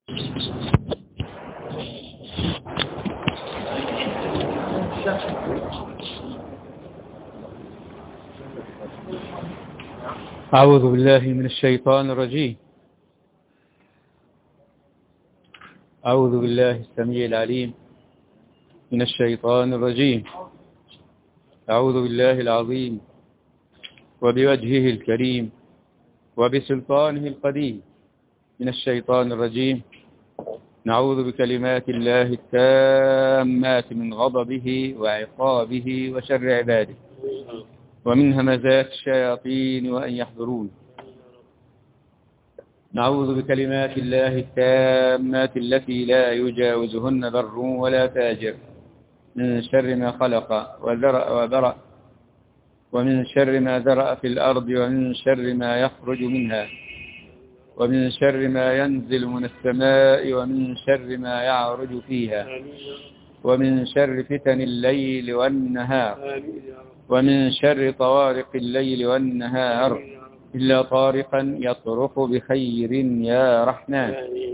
أعوذ بالله من الشيطان الرجيم أعوذ بالله السميع العليم من الشيطان الرجيم أعوذ بالله العظيم وبوجهه الكريم وبسلطانه القديم من الشيطان الرجيم نعوذ بكلمات الله التامات من غضبه وعقابه وشر عباده ومن همزات الشياطين وأن يحضرون نعوذ بكلمات الله التامات التي لا يجاوزهن بر ولا فاجر من شر ما خلق وذرأ وبرأ ومن شر ما ذرأ في الأرض ومن شر ما يخرج منها ومن شر ما ينزل من السماء ومن شر ما يعرج فيها ومن شر فتن الليل والنهار ومن شر طوارق الليل والنهار إلا طارقا يطرق بخير يا رحمن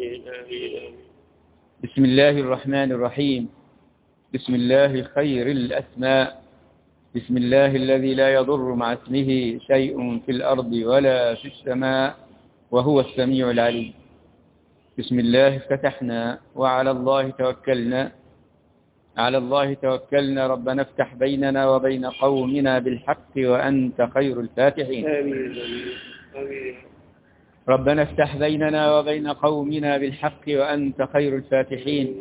بسم الله الرحمن الرحيم بسم الله خير الأسماء بسم الله الذي لا يضر مع اسمه شيء في الأرض ولا في السماء وهو السميع العليم بسم الله فتحنا وعلى الله توكلنا على الله توكلنا ربنا افتح بيننا وبين قومنا بالحق وأنت خير الفاتحين آمين آمين ربنا افتح بيننا وبين قومنا بالحق وأنت خير الفاتحين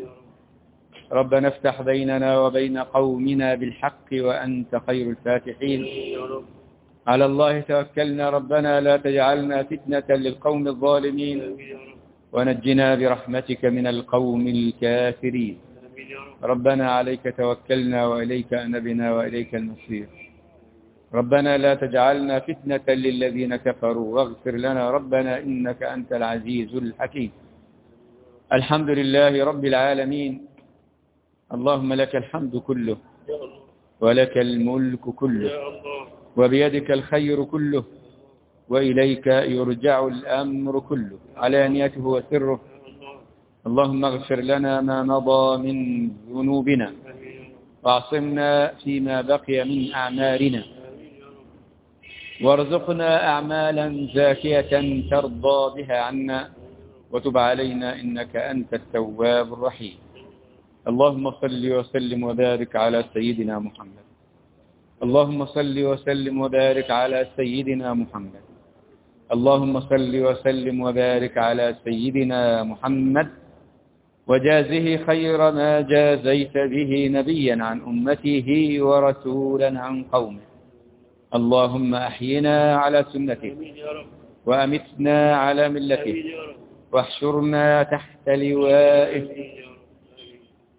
ربنا افتح بيننا وبين قومنا بالحق وأنت خير الفاتحين يا رب على الله توكلنا ربنا لا تجعلنا فتنة للقوم الظالمين آمين يا رب ونجنا برحمتك من القوم الكافرين آمين يا رب ربنا عليك توكلنا وإليك أنبنا وإليك المصير ربنا لا تجعلنا فتنة للذين كفروا واغفر لنا ربنا إنك أنت العزيز الحكيم الحمد لله رب العالمين اللهم لك الحمد كله يا الله ولك الملك كله يا الله وبيدك الخير كله وإليك يرجع الأمر كله علانيته وسره يا الله اللهم اغفر لنا ما مضى من ذنوبنا آمين يا رب واعصمنا فيما بقي من أعمالنا آمين يا رب وارزقنا أعمالا زاكية ترضى بها عنا وتب علينا إنك أنت التواب الرحيم اللهم صل وسلم وبارك على سيدنا محمد اللهم صل وسلم وبارك على سيدنا محمد اللهم صل وسلم وبارك على سيدنا محمد وجازه خير ما جازيت به نبيا عن أمته ورسولا عن قومه اللهم أحينا على سنته آمين يا رب وأمتنا على ملته آمين يا رب واحشرنا تحت لوائه آمين يا رب آمين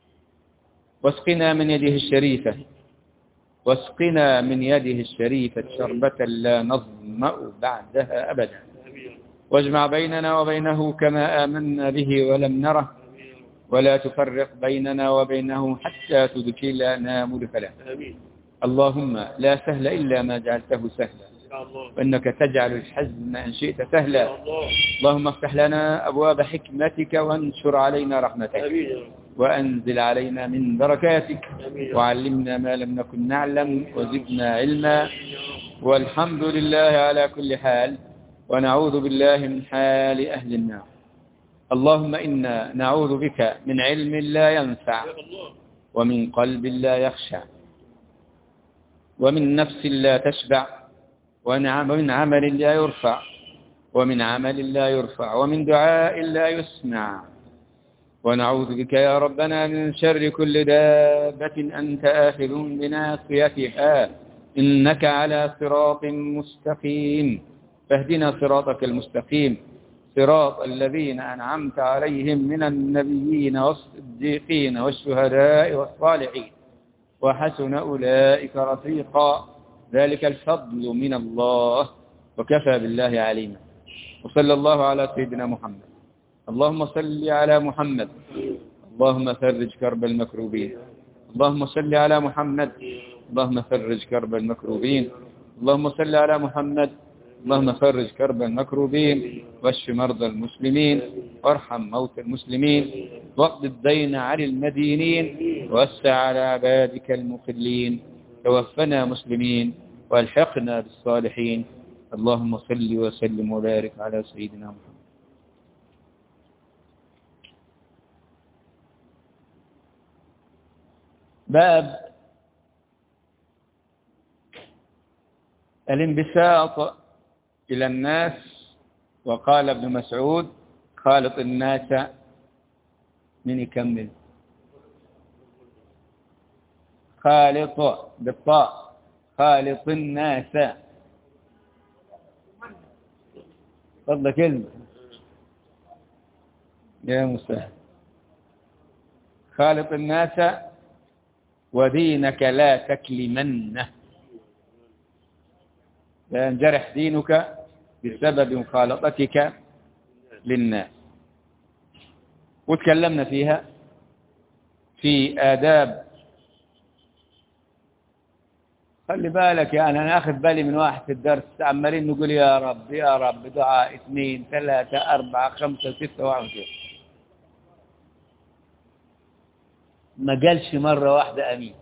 واسقنا من يده الشريفة واسقنا من يده الشريفة شربة لا نظمأ بعدها أبدا آمين يا رب واجمع بيننا وبينه كما آمنا به ولم نره آمين يا رب ولا تفرق بيننا وبينه حتى تدخلنا مدخلا آمين اللهم لا سهل إلا ما جعلته سهلا يا الله وإنك تجعل الحزن إن شئت يا سهلا الله اللهم افتح لنا أبواب حكمتك وانشر علينا رحمتك آمين يا رب وأنزل علينا من بركاتك آمين يا رب وعلمنا ما لم نكن نعلم وزدنا علما يا رب والحمد لله على كل حال ونعوذ بالله من حال أهل النار اللهم إنا نعوذ بك من علم لا ينفع يا الله ومن قلب لا يخشع ومن نفس لا تشبع ونعم- ومن عمل لا يرفع ومن عمل لا يرفع ومن دعاء لا يسمع ونعوذ بك يا ربنا من شر كل دابة أنت آخذ بناصيتها إنك على صراط مستقيم فاهدنا صراطك المستقيم صراط الذين أنعمت عليهم من النبيين والصديقين والشهداء والصالحين وحسن أولئك رفيقا ذلك الفضل من الله وكفى بالله عليما وصلى الله على سيدنا محمد اللهم صل على محمد اللهم فرج كرب المكروبين اللهم صل على محمد اللهم فرج كرب المكروبين اللهم صل على محمد اللهم فرج كرب المكروبين واشف مرضى المسلمين وارحم موتى المسلمين واقض الدين عن المدينين ووسع على عبادك المقلين توفنا مسلمين والحقنا بالصالحين اللهم صل وسلم وبارك على سيدنا محمد باب الانبساط إلى الناس وقال ابن مسعود خالط الناس من يكمل خالط بالطاء خالط الناس فضل كلمة يا مسهل خالط الناس ودينك لا تكلمنه لا ينجرح دينك بسبب مخالطتك للناس وتكلمنا فيها في آداب خلي بالك يعني أنا أخذ بالي من واحد في الدرس عمالين نقول يا رب يا رب دعاء اثنين ثلاثة أربعة خمسة ستة واحد ما قالش مرة واحدة أمين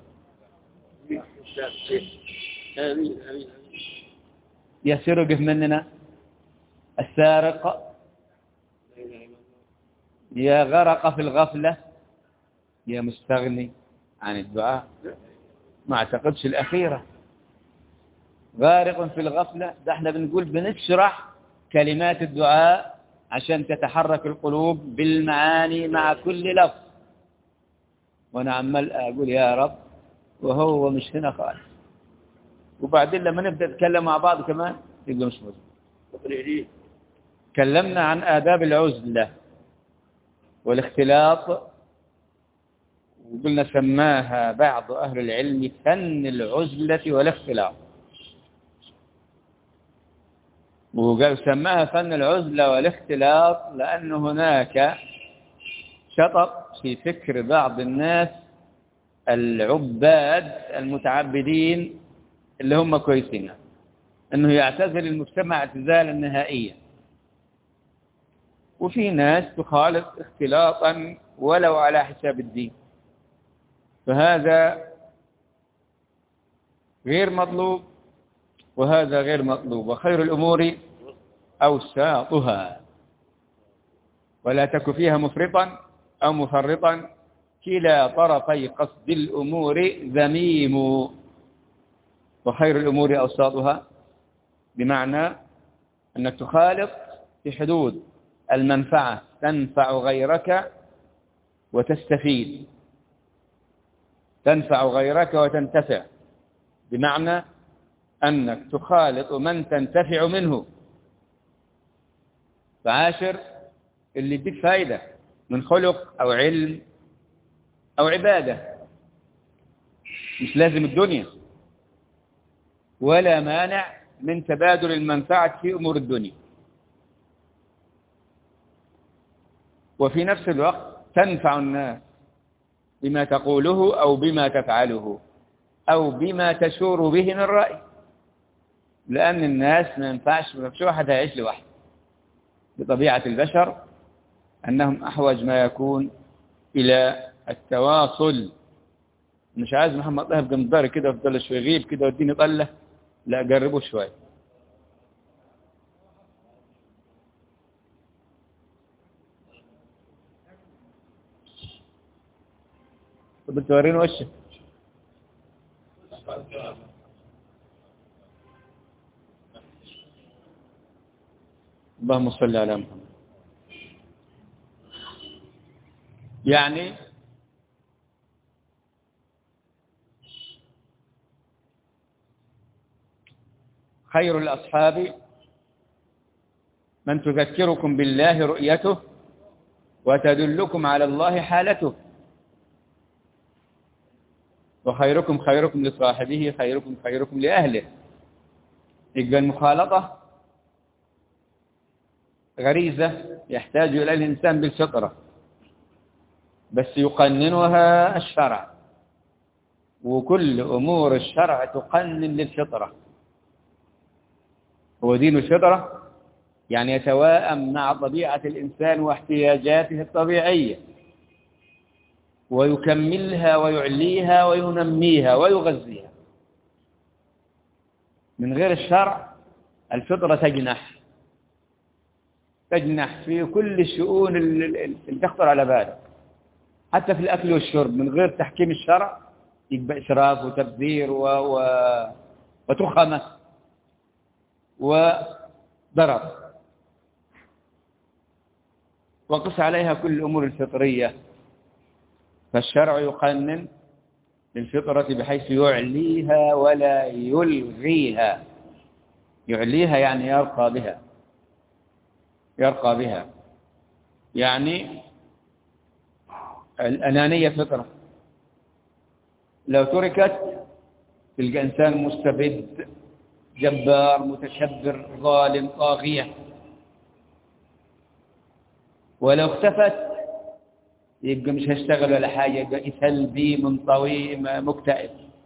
آمين آمين يسرق مننا السارق لا إله إلا الله يا غرق في الغفلة يا مستغني عن الدعاء ما اعتقدش الأخيرة غارق في الغفلة ده احنا بنقول بنشرح كلمات الدعاء عشان تتحرك القلوب بالمعاني مع كل لفظ وانا عمال اقول يا رب وهو مش هنا خالص وبعدين لما نبدأ نتكلم مع بعض كمان يبقى مش مظبوط ربنا يهديه تكلمنا عن آداب العزلة والاختلاط وقلنا سماها بعض أهل العلم فن العزلة والاختلاط وقال سماها فن العزلة والاختلاط لأن هناك شطط في فكر بعض الناس العباد المتعبدين اللي هم كويسين انه يعتزل المجتمع اعتزالا نهائيا وفي ناس تخالط اختلاطا ولو على حساب الدين فهذا غير مطلوب وهذا غير مطلوب وخير الأمور أوساطها ولا تك فيها مفرطا أو مفرطا كلا طرفي قصد الأمور ذميم وخير الأمور أوساطها بمعنى أنك تخالط في حدود المنفعة تنفع غيرك وتستفيد تنفع غيرك وتنتفع بمعنى أنك تخالط من تنتفع منه فعاشر اللي يديك فايدة من خلق أو علم أو عبادة مش لازم الدنيا ولا مانع من تبادل المنفعة في أمور الدنيا وفي نفس الوقت تنفع الناس بما تقوله أو بما تفعله أو بما تشور به من رأي لأن الناس ما ينفعش ما فيش واحد هيعيش لوحده بطبيعة البشر أنهم أحوج ما يكون إلى التواصل مش عايز محمد طه يبقى مضاري كده ويفضل شوي يغيب كده واديني طله لا جربه شوي طب بتوريني وشك اللهم صل على محمد يعني خير الأصحاب من تذكركم بالله رؤيته وتدلكم على الله حالته وخيركم خيركم لصاحبه خيركم خيركم لأهله يبقى المخالطة غريزة يحتاج إلى الإنسان بالفطرة بس يقننها الشرع وكل أمور الشرع تقنن للفطرة هو دين الفطرة يعني يتواءم مع طبيعة الإنسان واحتياجاته الطبيعية ويكملها ويعليها وينميها ويغذيها من غير الشرع الفطرة تجنح تجنح في كل الشؤون اللي تخطر على بالك حتى في الأكل والشرب من غير تحكيم الشرع يبقى إسراف وتبذير و... و... وتخمة وضرر وقس عليها كل الأمور الفطرية فالشرع يقنن للفطرة بحيث يعليها ولا يلغيها يعليها يعني يرقى بها يرقى بها يعني الأنانية فطرة لو تركت تلقى إنسان مستبد جبار متكبر ظالم طاغية ولو اختفت يبقى مش هيشتغل ولا حاجة يبقى سلبي منطوي مكتئب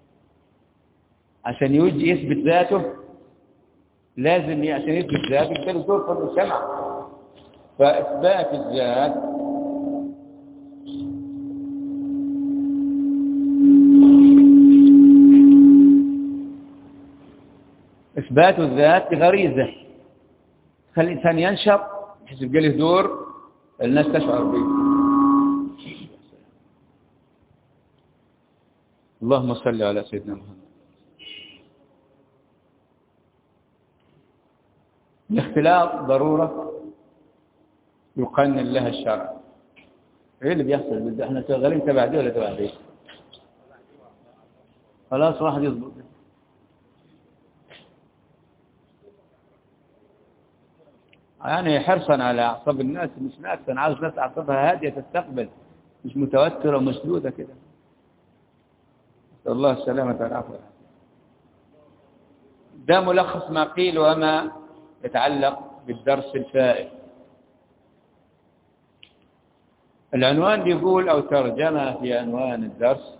عشان يجي يثبت ذاته لازم عشان يثبت ذاته يقدر يدور في المجتمع فإثبات الذات إثبات الذات غريزة خلي الإنسان ينشط بحيث يبقى له دور الناس تشعر به اللهم صل على سيدنا محمد الاختلاط ضرورة يقنن لها الشرع ايه اللي بيحصل احنا شغالين تبع دي ولا تبع دي خلاص واحد يضبط يعني حرصا على اعصاب الناس مش ناس انا عاوز ناس اعصابها هاديه تستقبل مش متوتره ومشدوده كده نسال الله السلامه والعافيه ده ملخص ما قيل وما يتعلق بالدرس الفائت العنوان بيقول أو ترجمة في عنوان الدرس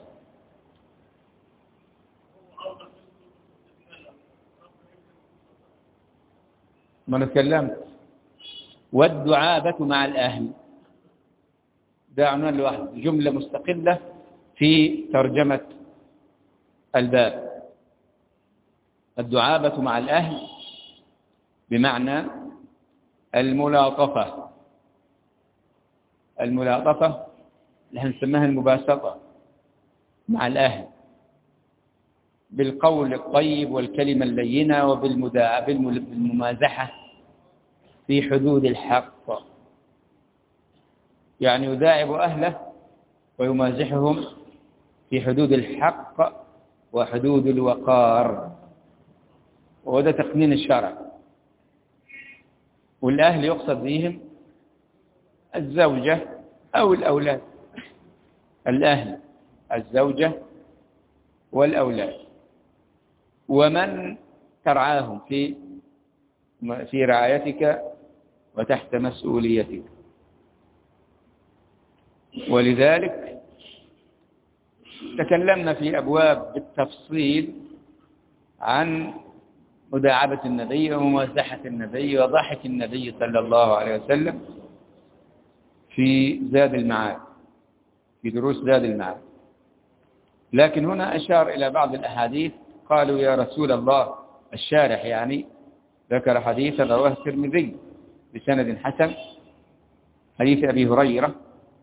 ما نتكلمت والدعابة مع الأهل ده عنوان لوحده جملة مستقلة في ترجمة الباب الدعابة مع الأهل بمعنى الملاطفة الملاطفة اللي هنسميها المباسطة مع الأهل بالقول الطيب والكلمة اللينة وبالممازحة في حدود الحق يعني يداعب أهله ويمازحهم في حدود الحق وحدود الوقار وهذا تقنين الشرع والأهل يقصد بهم الزوجة أو الأولاد الأهل الزوجة والأولاد ومن ترعاهم في في رعايتك وتحت مسؤوليتك ولذلك تكلمنا في أبواب بالتفصيل عن مداعبة النبي وممازحة النبي وضحك النبي صلى الله عليه وسلم في زاد المعاد في دروس زاد المعاد لكن هنا أشار إلى بعض الأحاديث قالوا يا رسول الله الشارح يعني ذكر حديثا رواه الترمذي بسند حسن حديث أبي هريرة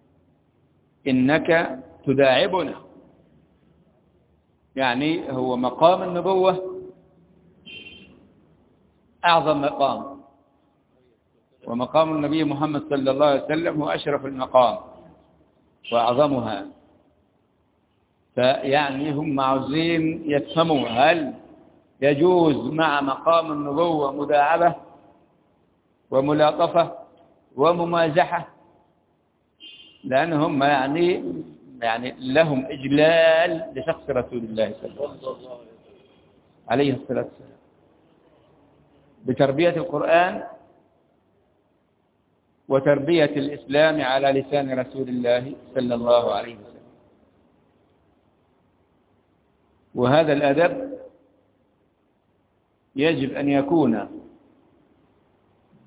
إنك تداعبنا يعني هو مقام النبوة أعظم مقام ومقام النبي محمد صلى الله عليه وسلم هو أشرف المقام وأعظمها فيعني هم عاوزين يفهموا هل يجوز مع مقام النبوة مداعبة وملاطفة وممازحة لأنهم يعني يعني لهم إجلال لشخص رسول الله صلى الله عليه وسلم عليه الصلاة والسلام بتربية القرآن وتربية الإسلام على لسان رسول الله صلى الله عليه وسلم وهذا الأدب يجب أن يكون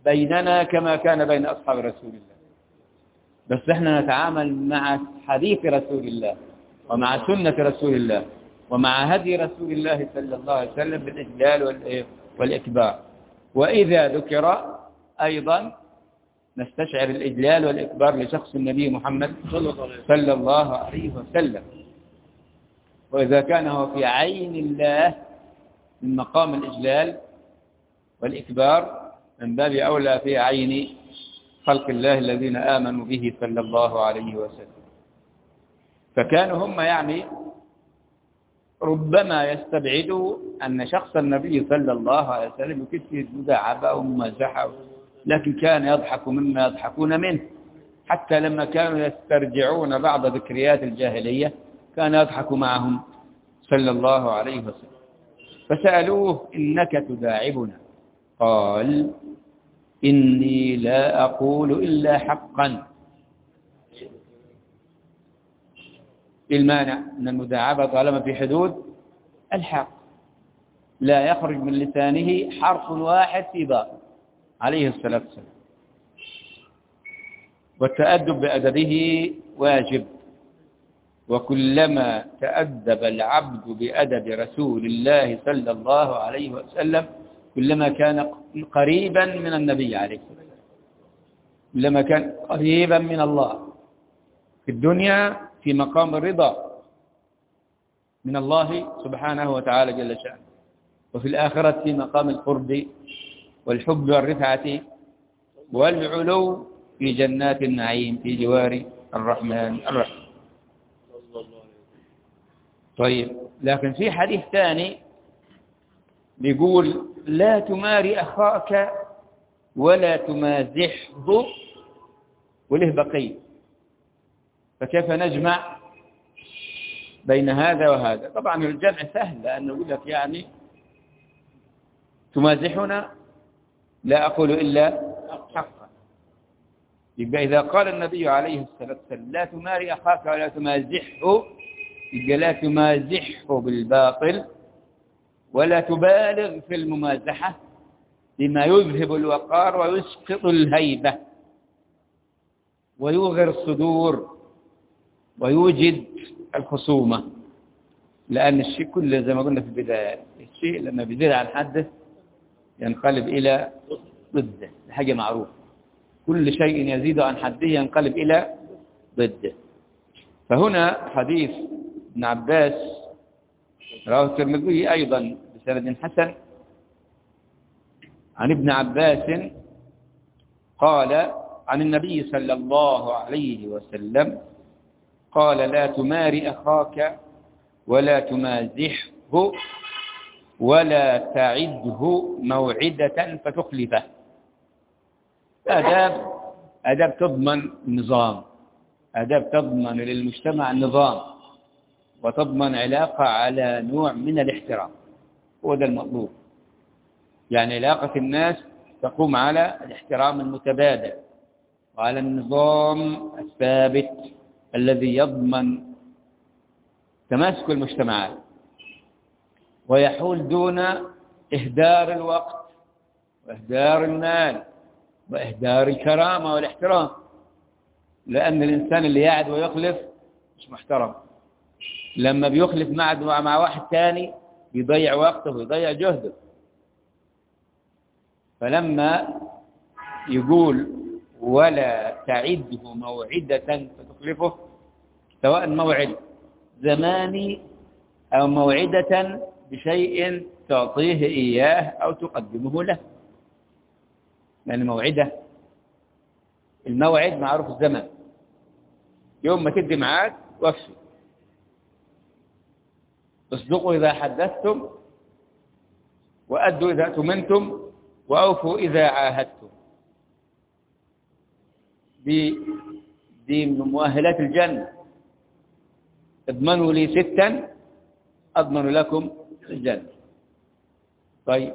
بيننا كما كان بين أصحاب رسول الله بس احنا نتعامل مع حديث رسول الله ومع سنة رسول الله ومع هدي رسول الله صلى الله عليه وسلم بالإجلال والإيه؟ والإكبار وإذا ذكر أيضا نستشعر الإجلال والإكبار لشخص النبي محمد صلى الله عليه وسلم صلى الله عليه وسلم وإذا كان هو في عين الله من مقام الإجلال والإكبار من باب أولى في عين خلق الله الذين آمنوا به صلى الله عليه وسلم فكانوا هم يعني ربما يستبعدوا أن شخص النبي صلى الله عليه وسلم يكثر مداعبة وممازحة لكن كان يضحك مما يضحكون منه حتى لما كانوا يسترجعون بعض ذكريات الجاهلية كان يضحك معهم صلى الله عليه وسلم فسألوه إنك تداعبنا قال إني لا أقول إلا حقا إيه المانع أن المداعبة طالما في حدود الحق لا يخرج من لسانه حرف واحد في باطل عليه الصلاة والسلام والتأدب بأدبه واجب وكلما تأدب العبد بأدب رسول الله صلى الله عليه وسلم كلما كان قريبا من النبي عليه الصلاة والسلام كلما كان قريبا من الله في الدنيا في مقام الرضا من الله سبحانه وتعالى جل شأنه وفي الآخرة في مقام القرب والحب والرفعة والعلو في جنات النعيم في جوار الرحمن الرحيم صلى الله عليه وسلم طيب لكن في حديث ثاني بيقول لا تماري أخاك ولا تمازحه وله بقية فكيف نجمع بين هذا وهذا طبعا الجمع سهل لأنه يقول لك يعني تمازحنا لا أقول إلا حقا يبقى إذا قال النبي عليه الصلاة والسلام لا تماري أخاك ولا تمازحه يبقى لا تمازحه بالباطل ولا تبالغ في الممازحة بما يذهب الوقار ويسقط الهيبة ويوغر الصدور ويوجد الخصومة لأن الشيء كله زي ما قلنا في البداية الشيء لما بيزيد عن حده ينقلب إلى ضده حاجة معروفة كل شيء يزيد عن حده ينقلب إلى ضده فهنا حديث ابن عباس رواه الترمذي أيضا بسند حسن عن ابن عباس قال عن النبي صلى الله عليه وسلم قال لا تماري أخاك ولا تمازحه ولا تعده موعدة فتخلفه آداب آداب تضمن النظام آداب تضمن للمجتمع النظام وتضمن علاقة على نوع من الاحترام هو ده المطلوب يعني علاقة الناس تقوم على الاحترام المتبادل وعلى النظام الثابت الذي يضمن تماسك المجتمعات ويحول دون إهدار الوقت وإهدار المال وإهدار الكرامة والاحترام لأن الإنسان اللي يعد ويخلف مش محترم لما بيخلف مع مع واحد تاني بيضيع وقته ويضيع جهده فلما يقول ولا تعده موعدة فتخلفه سواء موعد زماني أو موعدة بشيء تعطيه إياه أو تقدمه له يعني موعدة الموعد معروف الزمن يوم ما تدي معاد وفي اصدقوا إذا حدثتم وأدوا إذا أتمنتم وأوفوا إذا عاهدتم دي دي من مؤهلات الجنة اضمنوا لي ستا أضمن لكم الجنة طيب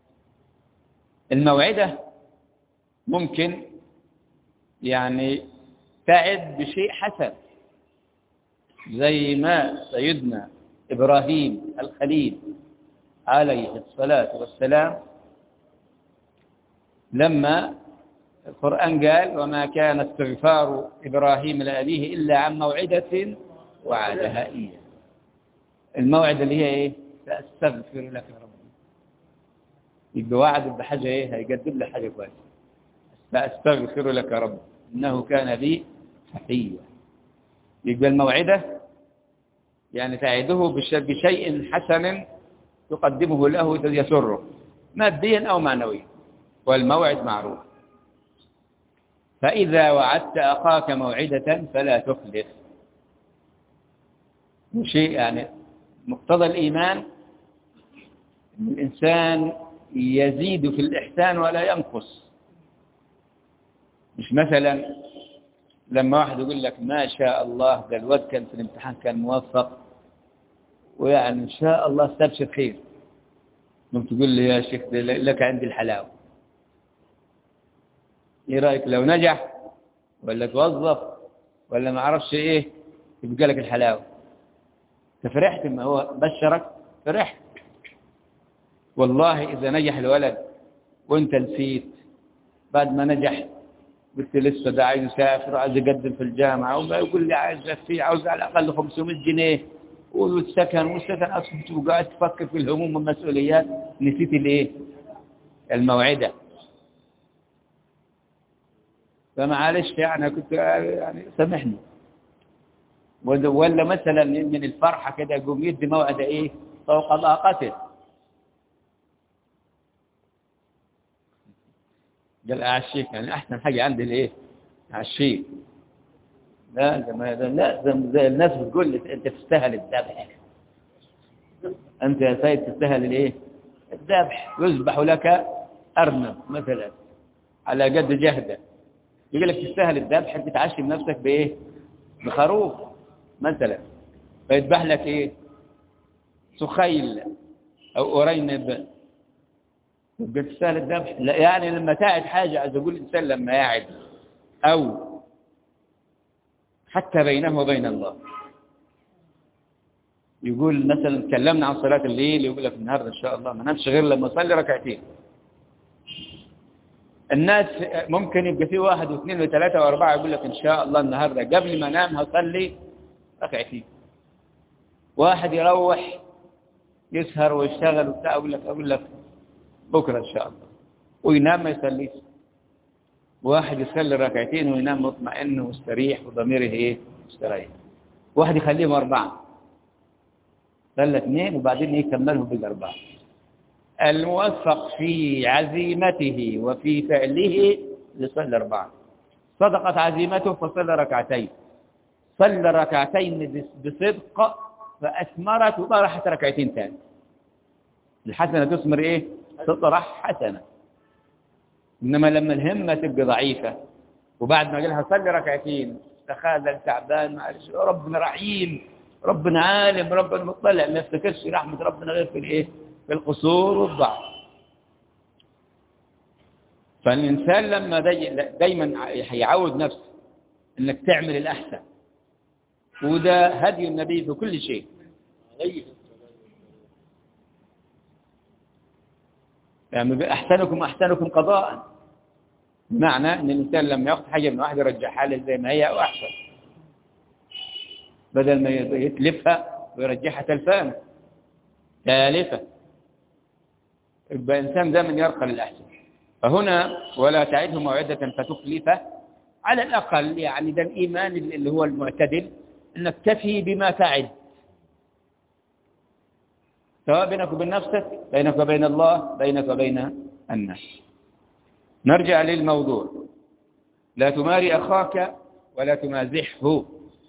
الموعدة ممكن يعني تعد بشيء حسن زي ما سيدنا إبراهيم الخليل عليه الصلاة والسلام لما القرآن قال وما كان استغفار إبراهيم لأبيه إلا عن موعدة وعدها إياه الموعد اللي هي إيه سأستغفر لك يا رب يبقى وعد بحاجة إيه هيقدم له حاجة كويسة سأستغفر لك يا رب إنه كان بي حفيا يبقى الموعدة يعني تعيده بش- بشيء حسن تقدمه له يسره ماديا أو معنويا والموعد معروف فإذا وعدت أخاك موعدة فلا تخلف شيء يعني مقتضى الإيمان أن الإنسان يزيد في الإحسان ولا ينقص مش مثلا لما واحد يقول لك ما شاء الله ده الواد كان في الامتحان كان موفق ويعني إن شاء الله استبشر خير ممكن تقول لي يا شيخ ده لك عندي الحلاوة ايه رأيك لو نجح ولا توظف ولا ما عرفش ايه يبقى لك الحلاوة تفرحت ما هو بشرك فرحت والله إذا نجح الولد وانت نسيت بعد ما نجح قلت لسه ده عايز يسافر وعايز يقدم في الجامعة وما يقول لي عايز في عاوز على الأقل 500 جنيه والسكن والسكن أصبحت وقاعد تفكر في الهموم والمسؤوليات نسيت الايه الموعدة فمعلش يعني كنت يعني سامحني ولا ولا مثلا من الفرحة كده يقوم يدي موعد ايه فوق طاقته قال أعشيك يعني أحسن حاجة عندي الإيه أعشيك لا ده ما ده لازم زي الناس بتقول لي أنت تستاهل الذبح أنت يا سيد تستاهل الإيه الذبح يذبح لك أرنب مثلا على قد جهده يقول لك تستاهل الذبح أنت تعشم نفسك بإيه بخروف مثلا فيذبح لك إيه سخيل أو أرينب يبقى تستاهل الذبح لا يعني لما تعد حاجة عايز أقول الإنسان لما يعد أو حتى بينه وبين الله يقول مثلا تكلمنا عن صلاة الليل يقول لك النهاردة إن شاء الله ما نمشي غير لما أصلي ركعتين الناس ممكن يبقى في واحد واثنين وثلاثة وأربعة يقول لك إن شاء الله النهاردة قبل ما أنام هصلي ركعتين واحد يروح يسهر ويشتغل وبتاع أقول لك أقول لك بكرة إن شاء الله وينام ما يصليش واحد يصلي ركعتين وينام مطمئن ومستريح وضميره ايه مستريح واحد يخليهم أربعة صلى اثنين وبعدين يكملهم بالأربعة الموفق في عزيمته وفي فعله يصلي أربعة صدقت عزيمته فصلى ركعتين صلى ركعتين بصدق فأثمرت وطرحت ركعتين ثاني الحسنة تثمر ايه تطرح حسنة إنما لما الهمة تبقى ضعيفة وبعد ما قالها صلي ركعتين تخاذل تعبان معلش ربنا رحيم ربنا عالم ربنا مطلع ما يفتكرش رحمة ربنا غير في الايه في القصور والضعف فالإنسان لما دي دايما هيعود نفسه انك تعمل الأحسن وده هدي النبي في كل شيء عليه يعني أحسنكم أحسنكم قضاء بمعنى أن الإنسان لما يأخذ حاجة من واحد يرجعها له زي ما هي أو أحسن بدل ما يتلفها ويرجعها تلفانة تالفة يبقى إنسان دائما يرقى للأحسن فهنا ولا تعده موعدة فتخلفه على الأقل يعني ده الإيمان اللي هو المعتدل أنك تفي بما تعد سواء بينك وبين نفسك بينك وبين الله بينك وبين الناس نرجع للموضوع لا تماري أخاك ولا تمازحه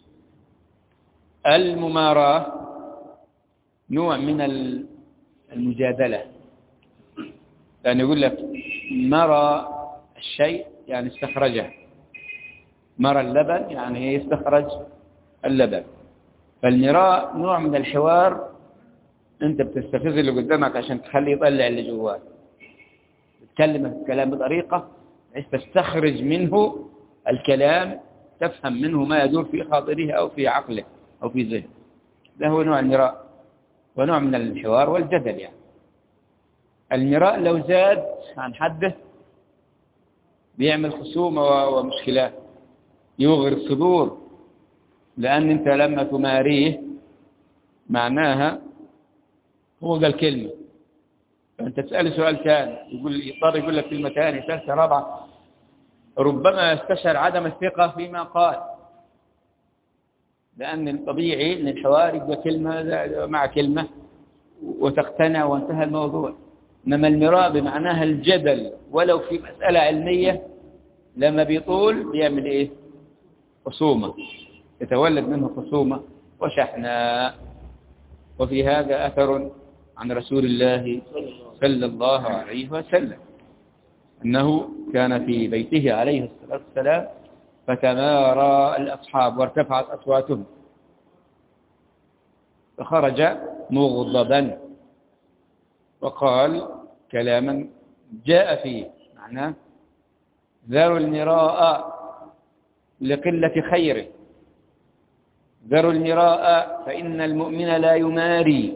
المماراة نوع من المجادلة لأن يقول لك مرى الشيء يعني استخرجه مرى اللبن يعني يستخرج اللبن فالمراء نوع من الحوار انت بتستفز اللي قدامك عشان تخليه يطلع اللي جواك تتكلم الكلام بطريقة بحيث تستخرج منه الكلام تفهم منه ما يدور في خاطره أو في عقله أو في ذهنه ده هو نوع المراء ونوع من الحوار والجدل يعني المراء لو زاد عن حده بيعمل خصومة و- ومشكلات يغري الصدور لأن أنت لما تماريه معناها هو قال كلمة فأنت تسأله سؤال ثاني يقول يضطر يقول لك كلمة ثانية ثالثة رابعة ربما يستشعر عدم الثقة فيما قال لأن الطبيعي أن الحوار يبقى كلمة مع كلمة وتقتنع وانتهى الموضوع إنما المراء بمعناها الجدل ولو في مسألة علمية لما بيطول بيعمل إيه خصومة يتولد منه خصومة وشحناء وفي هذا أثر عن رسول الله صلى الله عليه وسلم أنه كان في بيته عليه الصلاة والسلام فتمارى الأصحاب وارتفعت أصواتهم فخرج مغضبا وقال كلاما جاء فيه معناه ذروا المراء لقلة خيره ذروا المراء فإن المؤمن لا يماري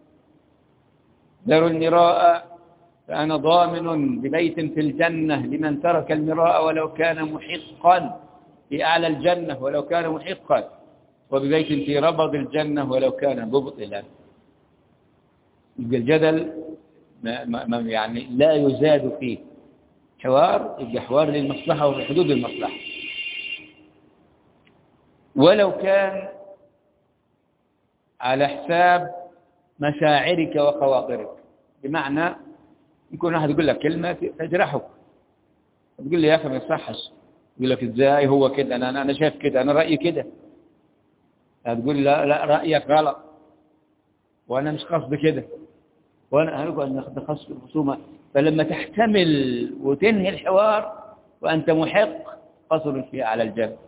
ذروا المراء فأنا ضامن ببيت في الجنة لمن ترك المراء ولو كان محقا في أعلى الجنة ولو كان محقا وببيت في ربض الجنة ولو كان مبطلا يبقى الجدل ما ما ما يعني لا يزاد فيه حوار يبقى حوار للمصلحة وفي حدود المصلحة ولو كان على حساب مشاعرك وخواطرك بمعنى يكون واحد يقول لك كلمة تجرحك تقول لي يا أخي ما يصحش يقول لك ازاي هو كده أنا أنا شايف كده أنا رأيي كده هتقول لا لا رأيك غلط وأنا مش قصدي كده وأنا هنقعد ناخد خصم الخصومة فلما تحتمل وتنهي الحوار وأنت محق قصر فيه على الجنب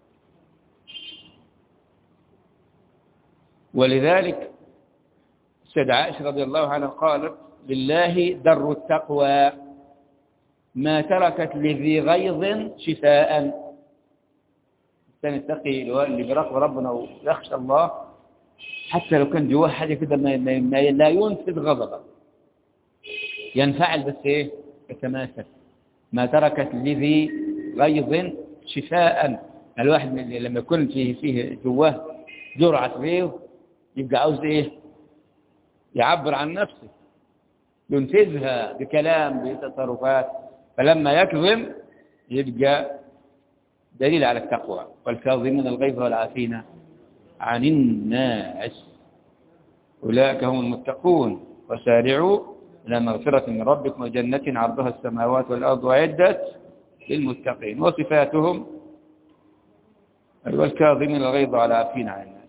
ولذلك السيدة عائشة رضي الله عنها قالت لله در التقوى ما تركت لذي غيظ شفاء الإنسان التقي اللي بيراقب ربنا ويخشى الله حتى لو كان جواه حاجة كده ما, ما, ما لا ينفذ غضبه ينفعل بس ايه يتماسك ما تركت لذي غيظ شفاء الواحد من لما يكون فيه فيه جواه جرعة غيظ يبقى عاوز ايه يعبر عن نفسه ينفذها بكلام بتصرفات فلما يكظم يبقى دليل على التقوى والكاظمين الغيظ والعافين عن الناس أولئك هم المتقون وسارعوا إلى مغفرة من ربكم وجنة عرضها السماوات والأرض وعدت للمتقين وصفاتهم والكاظمين الغيظ والعافين عن الناس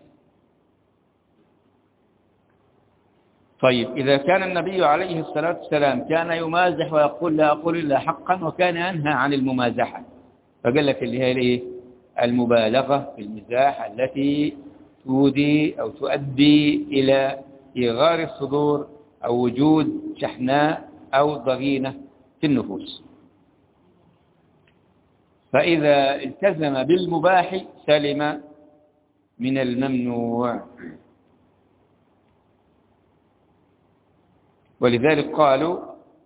طيب إذا كان النبي عليه الصلاة والسلام كان يمازح ويقول لا أقول إلا حقا وكان ينهى عن الممازحة فقال لك اللي هي الايه المبالغة في المزاح التي تودي أو تؤدي إلى إغار الصدور أو وجود شحناء أو ضغينة في النفوس فإذا التزم بالمباح سلم من الممنوع ولذلك قالوا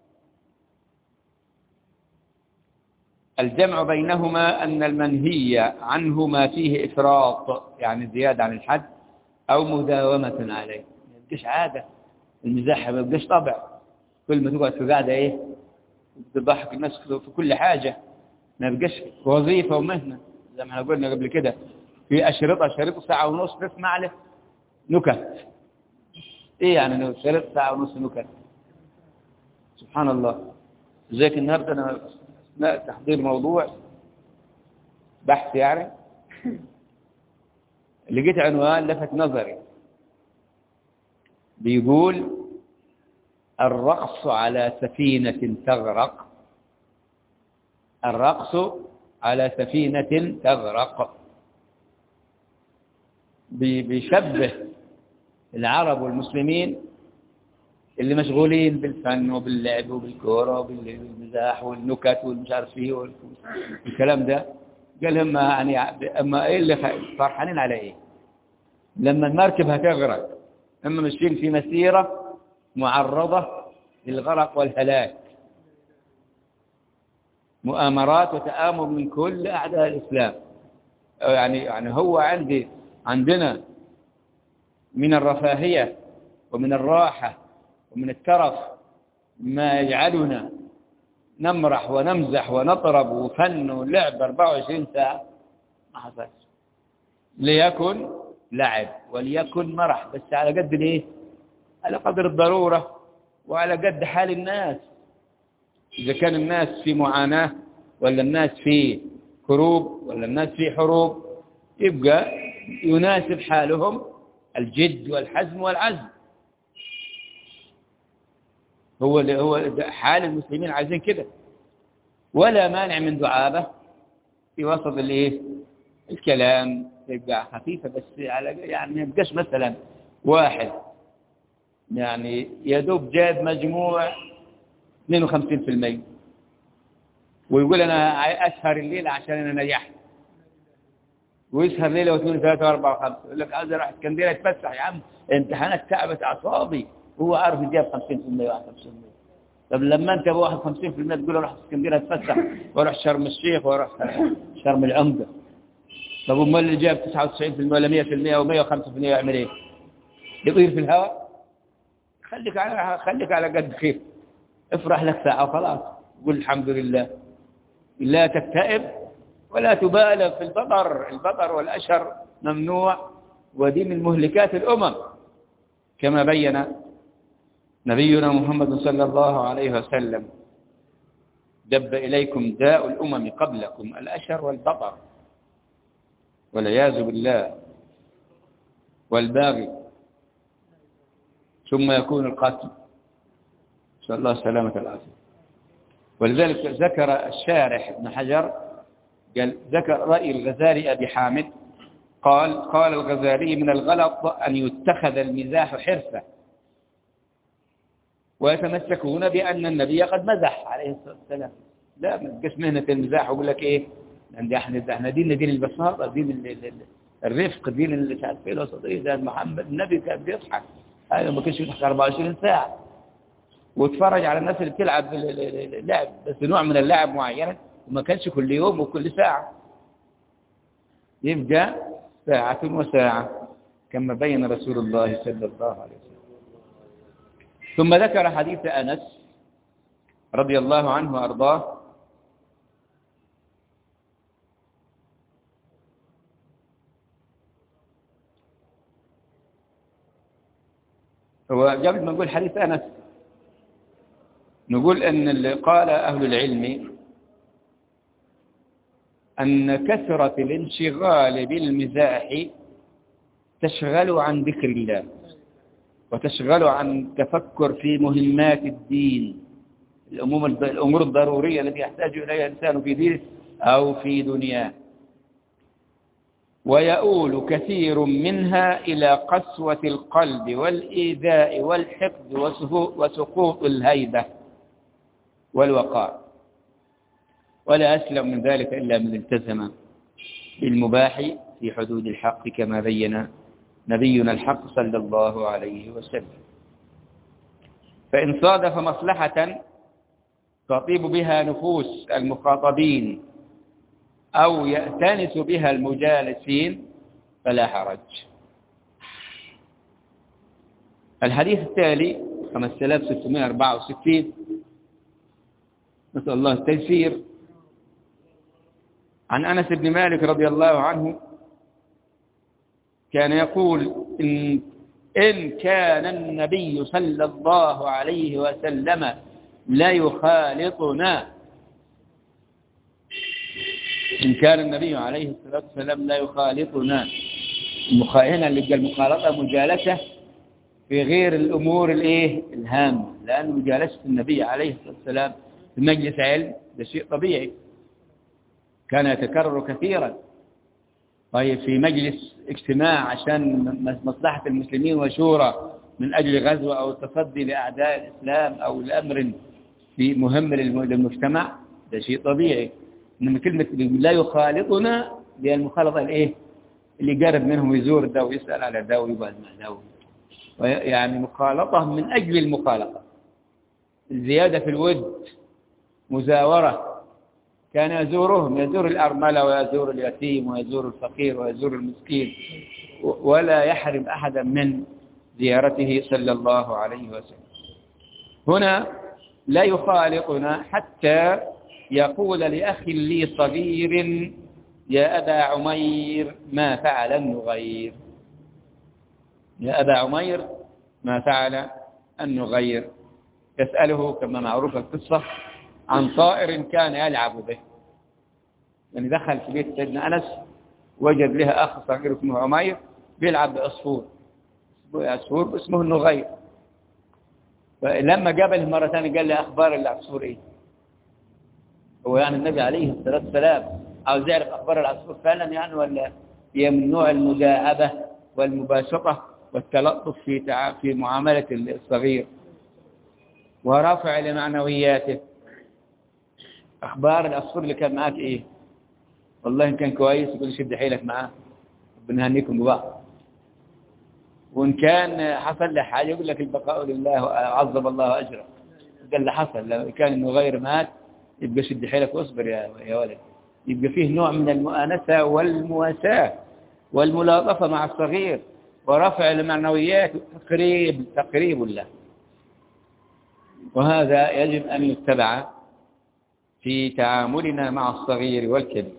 الجمع بينهما أن المنهي عنه ما فيه إفراط يعني زيادة عن الحد أو مداومة عليه ما يبقاش عادة المزاح ما يبقاش طبع كل ما تقعد في قاعدة إيه تضحك الناس في كل حاجة ما يبقاش وظيفة ومهنة زي ما احنا قلنا قبل كده في أشرطة شريط ساعة ونص تسمع له نكت إيه يعني شريط ساعة ونص نكت سبحان الله زيك النهاردة أنا أثناء تحضير موضوع بحث يعني لقيت عنوان لفت نظري بيقول الرقص على سفينة تغرق الرقص على سفينة تغرق بيشبه العرب والمسلمين اللي مشغولين بالفن وباللعب وبالكوره وبالمزاح والنكت والمش عارف ايه والكلام ده قال هم يعني اما ايه اللي فرحانين على ايه لما المركب هتغرق هم ماشيين في مسيره معرضه للغرق والهلاك مؤامرات وتآمر من كل أعداء الإسلام يعني يعني هو عندي عندنا من الرفاهية ومن الراحة ومن الترف ما يجعلنا نمرح ونمزح ونطرب وفن ولعب 24 ساعة ما حصلش ليكن لعب وليكن مرح بس على قد الايه على قدر الضرورة وعلى قد حال الناس إذا كان الناس في معاناة ولا الناس في كروب ولا الناس في حروب يبقى يناسب حالهم الجد والحزم والعزم هو اللي هو حال المسلمين عايزين كده ولا مانع من دعابة في وسط الايه الكلام تبقى خفيفة بس على يعني ما يبقاش مثلا واحد يعني يا دوب جاب مجموع 52% ويقول انا اسهر الليل عشان انا نجحت ويسهر ليله واثنين ثلاثه واربعه وخمسه يقول لك عايز اروح اسكندريه اتفسح يا عم امتحانات تعبت اعصابي هو عارف يجيب 50% و51% طب لما انت بواحد 50% تقول اروح اسكندريه اتفسح واروح شرم الشيخ واروح شرم العمده طب امال اللي جاب 99% ولا 100% او 105% يعمل ايه؟ يطير في الهواء خليك على خليك على قد خير افرح لك ساعه وخلاص قل الحمد لله لا تكتئب ولا تبالغ في البطر البطر والأشر ممنوع ودي من مهلكات الأمم كما بين نبينا محمد صلى الله عليه وسلم دب إليكم داء الأمم قبلكم الأشر والبطر والعياذ بالله والباغي ثم يكون القتل نسأل الله السلامة العافية ولذلك ذكر الشارح ابن حجر قال ذكر رأي الغزالي أبي حامد قال قال الغزالي من الغلط أن يتخذ المزاح حرفة ويتمسكون بأن النبي قد مزح عليه الصلاة والسلام لا ما تبقاش مهنة المزاح ويقول لك إيه عندي احنا احنا دين دين البساطة دين الرفق دين اللي مش عارف ايه الوسطية ده محمد النبي كان بيضحك هذا ما كانش بيضحك 24 ساعة واتفرج على الناس اللي بتلعب لعب بس نوع من اللعب معينة وما كانش كل يوم وكل ساعة يبقى ساعة وساعة كما بين رسول الله صلى الله عليه وسلم ثم ذكر حديث أنس رضي الله عنه وأرضاه هو قبل ما نقول حديث أنس نقول أن اللي قال أهل العلم أن كثرة الانشغال بالمزاح تشغل عن ذكر الله وتشغل عن تفكر في مهمات الدين الأمور الضرورية التي يحتاج إليها الإنسان في دينه أو في دنياه ويؤول كثير منها إلى قسوة القلب والإيذاء والحقد وسقوط الهيبة والوقار ولا أسلم من ذلك إلا من التزم بالمباح في حدود الحق كما بين نبينا الحق صلى الله عليه وسلم فإن صادف مصلحة تطيب بها نفوس المخاطبين أو يأتنس بها المجالسين فلا حرج الحديث التالي 5664 نسأل الله التيسير عن أنس بن مالك رضي الله عنه كان يقول إن, إن كان النبي صلى الله عليه وسلم لا يخالطنا إن كان النبي عليه الصلاة والسلام لا يخالطنا المخاهنة اللي قال المخالطة مجالسة في غير الأمور الإيه الهامة لأن مجالسة النبي عليه الصلاة والسلام في مجلس علم ده شيء طبيعي كان يتكرر كثيرا طيب في مجلس اجتماع عشان مصلحة المسلمين وشورى من أجل غزوة أو التصدي لأعداء الإسلام أو لأمر في مهم للمجتمع ده شيء طبيعي إنما كلمة لا يخالطنا دي المخالطة الإيه اللي قرب منهم يزور ده ويسأل على ده ويبعد مع ده يعني مخالطة من أجل المخالطة الزيادة في الود مزاورة كان يزورهم يزور الأرملة ويزور اليتيم ويزور الفقير ويزور المسكين و- ولا يحرم أحدا من زيارته صلى الله عليه وسلم هنا لا يخالطنا حتى يقول لأخ لي صغير يا أبا عمير ما فعل النغير يا أبا عمير ما فعل النغير يسأله كما معروف القصة عن طائر كان يلعب به يعني دخل في بيت سيدنا أنس وجد لها أخ صغير اسمه عمير بيلعب بعصفور عصفور اسمه النغير فلما قابله مرة ثانية قال لي أخبار العصفور إيه هو يعني النبي عليه الصلاة والسلام عاوز يعرف أخبار العصفور فعلا يعني ولا هي من نوع المداعبة والمباشرة والتلطف في تع... في معاملة الصغير ورفع لمعنوياته أخبار العصفور اللي كان معاك إيه والله إن كان كويس يقول شد حيلك معاه ربنا يهنيكم ببعض وإن كان حصل له حاجة يقول لك البقاء لله وعظم الله أجره ده اللي حصل لو كان إنه غير مات يبقى شد حيلك واصبر يا يا ولد يبقى فيه نوع من المؤانسة والمواساة والملاطفة مع الصغير ورفع المعنويات تقريب تقريب له وهذا يجب أن يتبع في تعاملنا مع الصغير والكبير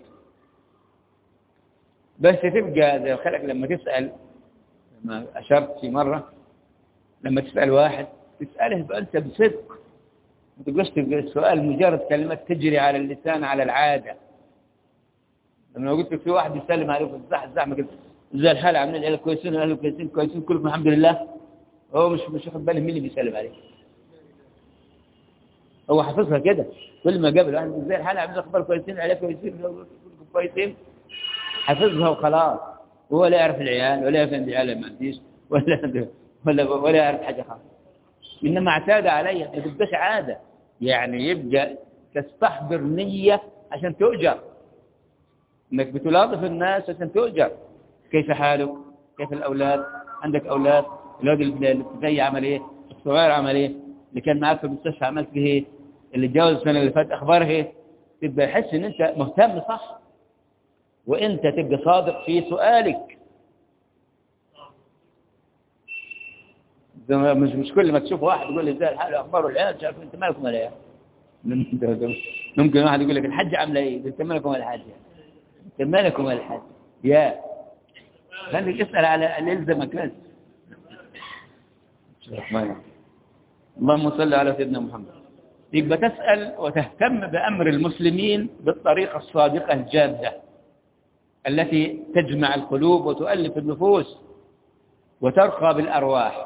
بس تبقى زي خلق لما تسأل لما أشرت في مرة لما تسأل واحد تسأله بأنت بصدق ما تبقاش تبقى السؤال مجرد كلمات تجري على اللسان على العادة لما قلت لك في واحد يسلم عليك في الزحمة الزحمة كده زي الحال عاملين العيال كويسين اهله كويسين كويسين كلكم الحمد لله هو مش مش واخد باله مين اللي بيسلم عليه هو حافظها كده كل ما قابل واحد زي الحال عاملين اخبار كويسين العيال كويسين كلكم كويسين حافظها وخلاص هو لا يعرف العيال ولا يعرف عند العيال ما عنديش ولا ولا ولا يعرف حاجه خالص انما اعتاد عليها ما تبقاش عاده يعني يبقى تستحضر نيه عشان تؤجر انك بتلاطف الناس عشان تؤجر كيف حالك كيف الاولاد عندك اولاد الولاد اللي الابتدائي عمل ايه الصغير عمل ايه اللي كان معاك في المستشفى عملت به ايه اللي اتجوز السنه اللي فاتت اخباره ايه تبقى يحس ان انت مهتم صح وانت تبقى صادق في سؤالك زي ما- مش مش كل ما تشوف واحد يقول لي ازاي الحال اخباره العيال مش عارف انت مالكم ولا ايه ممكن واحد يقول لك الحج عامله ايه انت مالكم ولا الحج انت مالكم ولا الحج يا خليك اسال على اللي يلزمك بس اللهم صل على سيدنا محمد يبقى تسأل وتهتم بأمر المسلمين بالطريقة الصادقة الجادة التي تجمع القلوب وتؤلف النفوس وترقى بالأرواح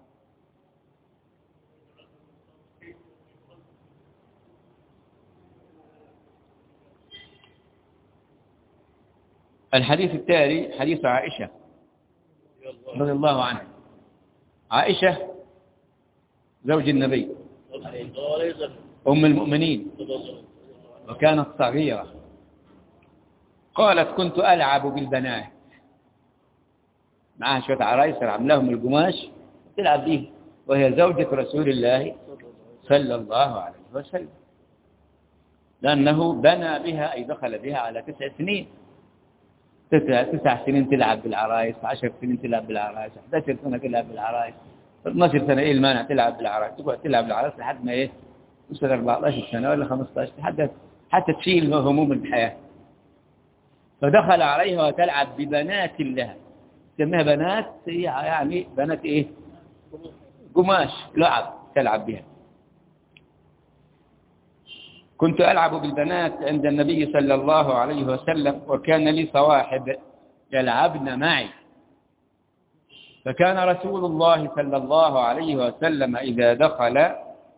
الحديث التالي حديث عائشة رضي الله عنها عائشة زوج النبي أم المؤمنين وكانت صغيرة قالت كنت ألعب بالبنات معها شوية عرايس عاملاهم القماش تلعب به وهي زوجة رسول الله صلى الله عليه وسلم لأنه بنى بها أي دخل بها على تسع سنين تسع, تسع سنين تلعب بالعرايس عشر سنين تلعب بالعرايس 11 سنة تلعب بالعرايس 12 سنة إيه المانع تلعب بالعرايس تقعد تلعب بالعرايس لحد ما إيه توصل 14 سنة ولا 15 حتى حتى تشيل هموم الحياة فدخل عليها وتلعب ببنات لها تسميها بنات هي يعني بنات إيه قماش لعب تلعب بها كنت ألعب بالبنات عند النبي صلى الله عليه وسلم وكان لي صواحب يلعبن معي فكان رسول الله صلى الله عليه وسلم إذا دخل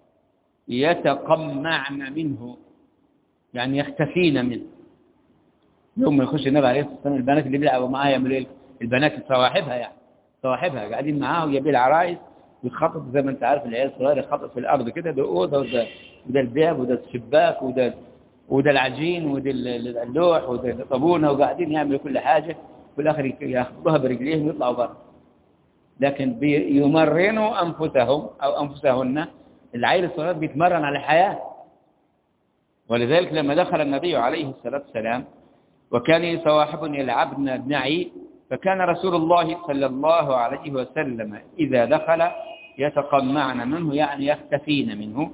يتقمعن منه يعني يختفين منه يوم ما يخش النبي عليه الصلاة والسلام البنات اللي بيلعبوا معاه يعملوا ايه البنات صواحبها يعني صواحبها قاعدين معاه ويبيع العرايس يخطط زي ما انت عارف العيال الصغير يخطط في الارض كده ده اوضه وده وده الباب وده الشباك وده وده العجين وده اللوح وده الطابونه وقاعدين يعملوا كل حاجه في الاخر ياخذوها برجليهم ويطلعوا بره لكن بيمرنوا انفسهم او انفسهن العيل الصغير بيتمرن على الحياه ولذلك لما دخل النبي عليه الصلاة والسلام وكان صواحب يلعبن بنعي فكان رسول الله صلى الله عليه وسلم إذا دخل يتقمعن منه يعني يختفين منه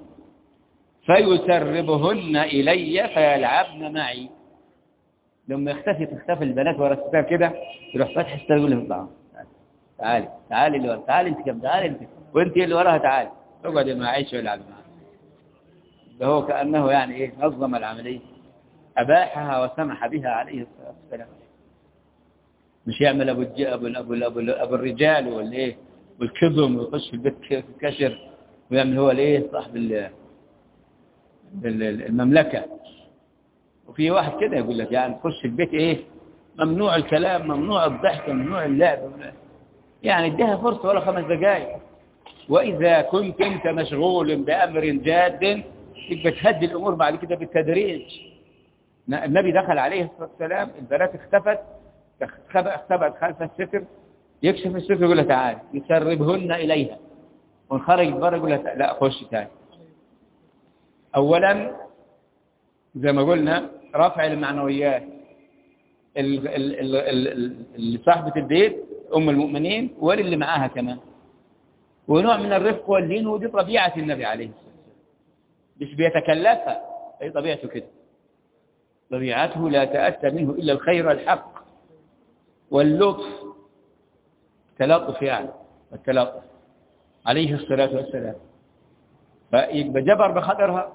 فيسربهن إلي فيلعبن معي لما يختفي تختفي البنات ورا الستار كده يروح فاتح الستار يقول لهم تعالى تعالي تعالي اللي ورا تعالي انت كم تعالي انت وانت اللي وراها تعالي اقعد مع عيش ويلعب معها ده هو كأنه يعني ايه نظم العملية أباحها وسمح بها عليه الصلاة والسلام مش يعمل أبو, الج... أبو, أبو, أبو, أبو الرجال ولا إيه والكظم ويخش في البيت كشر ويعمل هو الايه صاحب ال... المملكة وفي واحد كده يقول لك يعني تخش البيت ايه ممنوع الكلام ممنوع الضحك ممنوع اللعب يعني اديها فرصة ولا خمس دقائق وإذا كنت أنت مشغول بأمر جاد يبقى تهدي الأمور بعد كده بالتدريج النبي دخل عليه الصلاة والسلام البنات اختفت اختبأت خلف الستر يكشف الستر يقول لها تعال يسربهن إليها ونخرج بره يقول لها لا خش تاني أولا زي ما قلنا رفع المعنويات اللي صاحبة البيت أم المؤمنين واللي معاها كمان ونوع من الرفق واللين ودي طبيعة النبي عليه الصلاة والسلام مش بيتكلفها أي طبيعته كده طبيعته لا تأتى منه إلا الخير والحق واللطف تلطف يعني التلطف عليه الصلاة والسلام فيبقى جبر بخطرها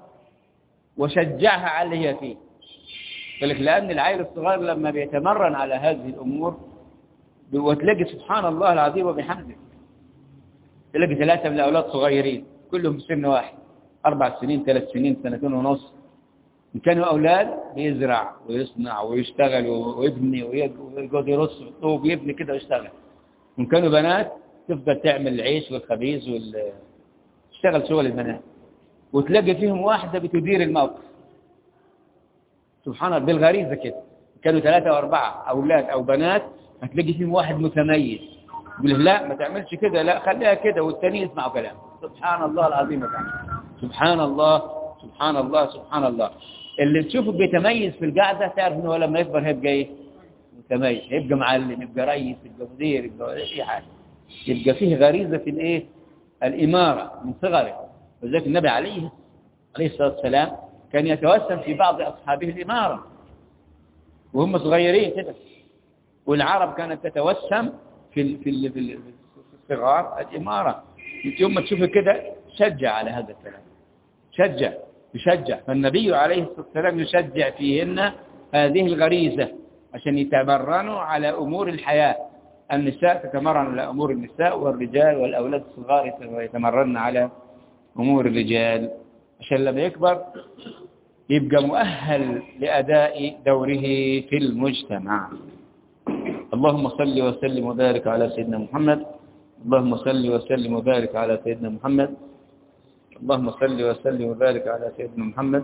وشجعها على اللي هي فيه قال لأن العيل الصغير لما بيتمرن على هذه الأمور وتلاقي سبحان الله العظيم وبحمده تلاقي ثلاثة من الأولاد صغيرين كلهم سن واحد أربع سنين ثلاث سنين سنتين ونص إن كانوا أولاد بيزرع ويصنع ويشتغل ويبني ويقعد يرص الطوب ويبني كده ويشتغل وإن كانوا بنات تفضل تعمل العيش والخبيز وال تشتغل شغل البنات وتلاقي فيهم واحدة بتدير الموقف سبحان الله بالغريزة كده كانوا ثلاثة وأربعة أولاد أو بنات هتلاقي فيهم واحد متميز يقول لا ما تعملش كده لا خليها كده والتاني يسمع كلام سبحان الله العظيم وبحمده سبحان الله سبحان الله سبحان الله اللي تشوفه بيتميز في القعدة تعرف انه لما يكبر هيبقى ايه متميز هيبقى معلم يبقى رئيس يبقى مدير يبقى اي حاجة يبقى فيه غريزة في الايه الإمارة من صغره وذلك النبي عليه عليه الصلاة والسلام كان يتوسم في بعض أصحابه الإمارة وهم صغيرين كده والعرب كانت تتوسم في في في الصغار الإمارة يوم ما تشوفه كده شجع على هذا الكلام شجع يشجع فالنبي عليه الصلاة والسلام يشجع فيهن هذه الغريزة عشان يتمرنوا على أمور الحياة النساء تتمرن على أمور النساء والرجال والأولاد الصغار يتمرن على أمور الرجال عشان لما يكبر يبقى مؤهل لأداء دوره في المجتمع اللهم صل وسلم وبارك على سيدنا محمد اللهم صل وسلم وبارك على سيدنا محمد اللهم صل وسلم وبارك على سيدنا محمد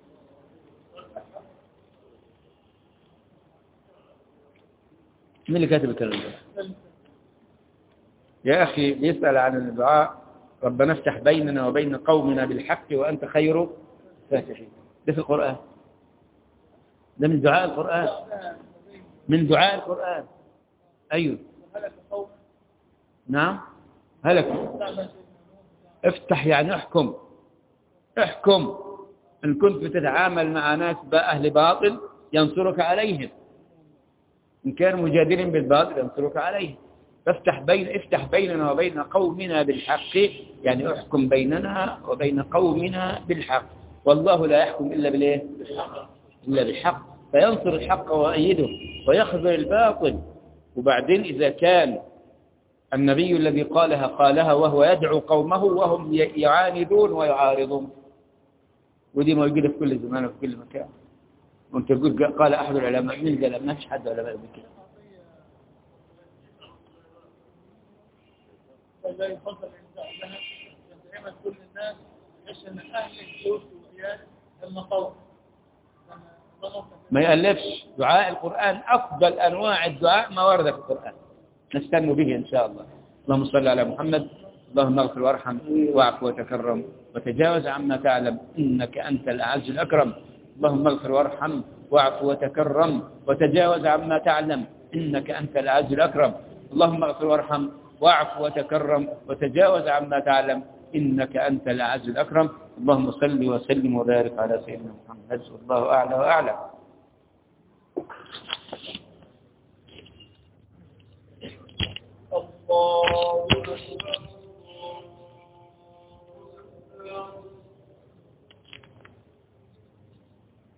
مين اللي كاتب الكلام ده يا أخي بيسأل عن الدعاء ربنا افتح بيننا وبين قومنا بالحق وأنت خير فاتحين ده في القرآن ده من دعاء القرآن من دعاء القرآن أيوه نعم هلك افتح يعني احكم احكم إن كنت بتتعامل مع ناس أهل باطل ينصرك عليهم إن كانوا مجادلين بالباطل ينصرك عليهم فافتح بين افتح بيننا وبين قومنا بالحق يعني احكم بيننا وبين قومنا بالحق والله لا يحكم إلا بالايه إلا بالحق فينصر الحق ويأيده ويخذل الباطل وبعدين إذا كان النبي الذي قالها قالها وهو يدعو قومه وهم يعاندون ويعارضون ودي موجودة في كل زمان وفي كل مكان وانت تقول قال أحد العلماء من قال ما فيش حد علماء بكده لا يفضل عند دائما كل الناس عشان اهل البيوت والعيال لما قوم ما يألفش دعاء القرآن أفضل أنواع الدعاء ما ورد في القرآن نستن به إن شاء الله اللهم صل على محمد اللهم اغفر وارحم واعف وتكرم وتجاوز عما تعلم إنك أنت الأعز الأكرم اللهم اغفر وارحم واعف وتكرم وتجاوز عما تعلم إنك أنت العز الأكرم اللهم اغفر وارحم واعف وتكرم وتجاوز عما تعلم إنك أنت العز الأكرم اللهم صل وسلم وبارك على سيدنا محمد والله أعلى وأعلم